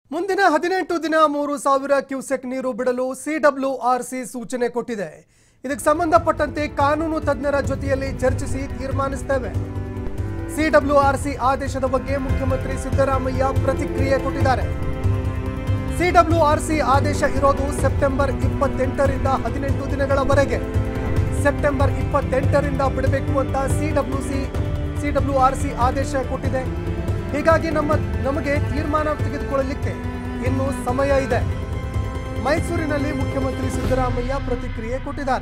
ಮುಂದಿನ ಹದಿನೆಂಟು ದಿನ ಮೂರು ಸಾವಿರ ಕ್ಯೂಸೆಕ್ ನೀರು ಬಿಡಲು ಸಿಡಬ್ಲ್ಯೂಆರ್ಸಿ ಸೂಚನೆ ಕೊಟ್ಟಿದೆ ಇದಕ್ಕೆ ಸಂಬಂಧಪಟ್ಟಂತೆ ಕಾನೂನು ತಜ್ಞರ ಜೊತೆಯಲ್ಲಿ ಚರ್ಚಿಸಿ ತೀರ್ಮಾನಿಸುತ್ತೇವೆ ಸಿಡಬ್ಲ್ಯೂಆರ್ಸಿ ಆದೇಶದ ಬಗ್ಗೆ ಮುಖ್ಯಮಂತ್ರಿ ಸಿದ್ದರಾಮಯ್ಯ ಪ್ರತಿಕ್ರಿಯೆ ಕೊಟ್ಟಿದ್ದಾರೆ ಸಿಡಬ್ಲ್ಯೂಆರ್ಸಿ ಆದೇಶ ಇರೋದು ಸೆಪ್ಟೆಂಬರ್ ಇಪ್ಪತ್ತೆಂಟರಿಂದ ಹದಿನೆಂಟು ದಿನಗಳವರೆಗೆ ಸೆಪ್ಟೆಂಬರ್ ಇಪ್ಪತ್ತೆಂಟರಿಂದ ಬಿಡಬೇಕು ಅಂತ ಸಿಡಬ್ಲ್ಯೂಸಿ ಸಿಡಬ್ಲ್ಯೂಆರ್ಸಿ ಆದೇಶ ಕೊಟ್ಟಿದೆ ಹೀಗಾಗಿ ನಮ್ಮ ನಮಗೆ ತೀರ್ಮಾನ ತೆಗೆದುಕೊಳ್ಳಲಿಕ್ಕೆ ಇನ್ನು ಸಮಯ ಇದೆ ಮೈಸೂರಿನಲ್ಲಿ ಮುಖ್ಯಮಂತ್ರಿ ಸಿದ್ದರಾಮಯ್ಯ ಪ್ರತಿಕ್ರಿಯೆ ಕೊಟ್ಟಿದ್ದಾರೆ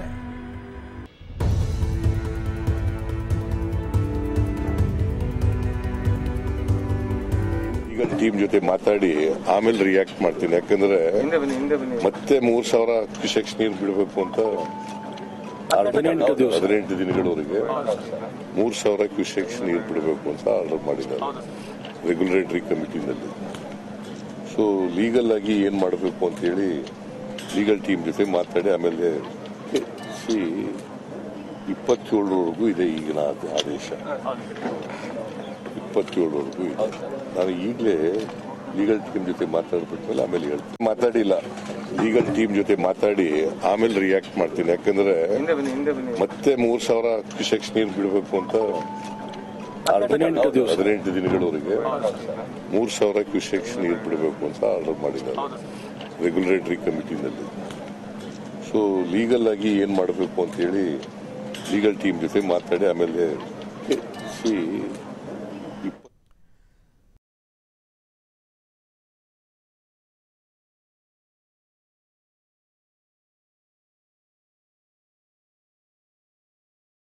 ಈಗ ಟೀಮ್ ಜೊತೆ ಮಾತಾಡಿ ಆಮೇಲೆ ರಿಯಾಕ್ಟ್ ಮಾಡ್ತೀನಿ ಯಾಕಂದ್ರೆ ಹಿಂದೆ ಬನ್ನಿ ಹಿಂದೆ ಬನ್ನಿ ಮತ್ತೆ ಮೂರ್ ಸಾವಿರ ಕ್ಯೂಸೆಕ್ಸ್ ನೀರು ಬಿಡಬೇಕು ಅಂತ ಹದಿನೆಂಟು ದಿವಸ ಹದಿನೆಂಟು ದಿನಗಳವರೆಗೆ ಮೂರ್ ಸಾವಿರ ಕ್ಯೂಸೆಕ್ಸ್ ನೀರು ಬಿಡಬೇಕು ಅಂತ ಆರ್ಡರ್ ಮಾಡಿದ್ದಾರೆ ರೆಗ್ಯುಲೇಟರಿ ಕಮಿಟಿನಲ್ಲಿ ಸೊ ಲೀಗಲ್ ಆಗಿ ಏನ್ ಮಾಡಬೇಕು ಅಂತ ಹೇಳಿ ಲೀಗಲ್ ಟೀಮ್ ಜೊತೆ ಮಾತಾಡಿ ಆಮೇಲೆ ಸಿ ಇಪ್ಪತ್ತೇಳರವರೆಗೂ ಇದೆ ಈಗಿನ ಆದ- ಆದೇಶ ಇಪ್ಪತ್ತೇಳರವರೆಗೂ ಇದೆ ನಾನು ಈಗಲೇ ಲೀಗಲ್ ಟೀಮ್ ಜೊತೆ ಮಾತಾಡ್ಬಿಟ್ಮೇಲೆ ಆಮೇಲೆ ಹೇಳ್ತೀನಿ ಮಾತಾಡಿಲ್ಲ ಲೀಗಲ್ ಟೀಮ್ ಜೊತೆ ಮಾತಾಡಿ ಆಮೇಲೆ ರಿಯಾಕ್ಟ್ ಮಾಡ್ತೀನಿ ಯಾಕಂದ್ರೆ ಹಿಂದೆ ಬನ್ನಿ ಹಿಂದೆ ಬನ್ನಿ ಮತ್ತೆ ಮೂರ್ ಸಾವಿರ ಕ್ಯೂಸೆಕ್ಸ್ ನೀರು ಬಿಡಬೇಕು ಅಂತ ಹದಿನೆಂಟು ದಿವಸ ಹದಿನೆಂಟು ದಿನಗಳವರೆಗೆ ಮೂರ್ ಸಾವಿರ ಕ್ಯೂಸೆಕ್ಸ್ ನೀರು ಬಿಡಬೇಕು ಅಂತ ಆರ್ಡರ್ ಮಾಡಿದ್ದಾರೆ ರೆಗ್ಯುಲೇಟರಿ ಕಮಿಟಿನಲ್ಲಿ ಸೊ ಲೀಗಲ್ ಆಗಿ ಏನ್ ಮಾಡಬೇಕು ಅಂತ ಹೇಳಿ ಲೀಗಲ್ ಟೀಮ್ ಜೊತೆ ಮಾತಾಡಿ ಆಮೇಲೆ ಸಿ